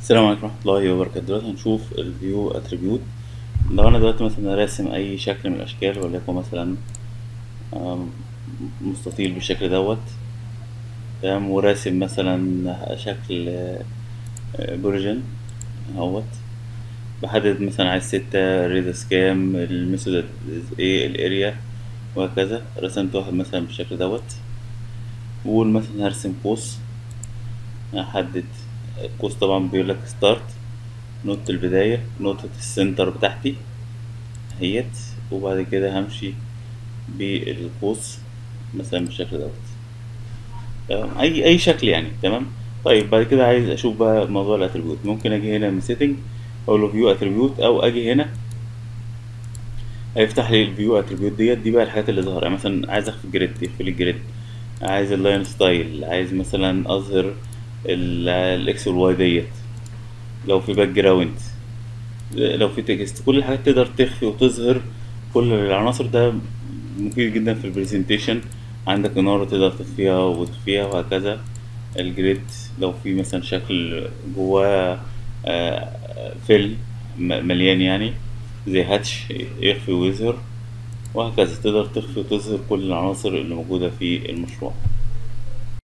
السلام عليكم ورحمة الله وبركاته دلوقتي هنشوف الفيو اتريبيوت لو انا دلوقتي مثلا راسم اي شكل من الاشكال وليكن مثلا آم، مستطيل بالشكل دوت تمام وراسم مثلا شكل بورجن اهوت بحدد مثلا عايز ستة ريدس كام الميثود ايه الاريا وهكذا رسمت واحد مثلا بالشكل دوت وقول مثلا هرسم قوس احدد القوس طبعا بيقول لك ستارت نقطة البداية نقطة السنتر بتاعتي اهيت وبعد كده همشي بالقوس مثلا بالشكل دوت تمام اي اي شكل يعني تمام طيب بعد كده عايز اشوف بقى موضوع الاتريبيوت ممكن اجي هنا من سيتنج اقول له فيو اتريبيوت او اجي هنا هيفتح لي الفيو اتريبيوت ديت دي بقى الحاجات اللي ظاهره يعني مثلا عايز اخفي الجريد يقفل الجريد عايز اللاين ستايل عايز مثلا اظهر ال- الاكس والواي ديت لو في باك جراوند لو في تكست كل الحاجات تقدر تخفي وتظهر كل العناصر ده مفيد جدا في البرزنتيشن عندك إنارة تقدر تخفيها وتخفيها وهكذا الجريد لو في مثلا شكل جواه آه، فيل م- مليان يعني زي هاتش يخفي ويظهر وهكذا تقدر تخفي وتظهر كل العناصر اللي موجودة في المشروع